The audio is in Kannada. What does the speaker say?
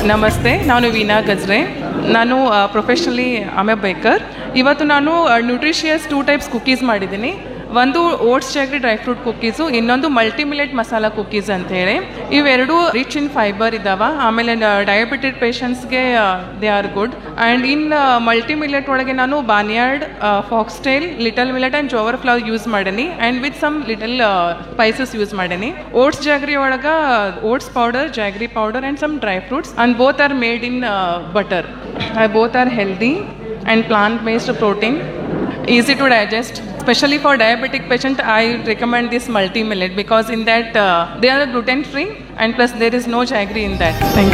ನಮಸ್ತೆ ನಾನು ವೀಣಾ ಗಜ್ರೆ ನಾನು ಪ್ರೊಫೆಷ್ನಲಿ ಆಮೆ ಬೇಕರ್ ಇವತ್ತು ನಾನು ನ್ಯೂಟ್ರಿಷಿಯಸ್ ಟೂ ಟೈಪ್ಸ್ ಕುಕೀಸ್ ಮಾಡಿದ್ದೀನಿ ಒಂದು oats jaggery dry fruit cookies ಇನ್ನೊಂದು ಮಲ್ಟಿ ಮಿಲೆಟ್ ಮಸಾಲ ಕುಕೀಸ್ ಅಂತೇಳಿ ಇವೆರಡು ರಿಚ್ ಇನ್ ಫೈಬರ್ ಇದ್ದಾವೆ ಆಮೇಲೆ ಡಯಾಬಿಟಿಡ್ ಪೇಷಂಟ್ಸ್ಗೆ they are good and in multi millet ಒಳಗೆ ನಾನು barnyard foxtail little millet and jowar flour use ಮಾಡೀನಿ and with some little spices use ಮಾಡೀನಿ ಓಟ್ಸ್ ಜಾಗ್ರಿ ಒಳಗೆ oats powder jaggery powder and some dry fruits and both are made in butter both are healthy and plant based protein easy to digest especially for diabetic patient i recommend this multi millet because in that uh, they are gluten free and plus there is no jaggery in that thank you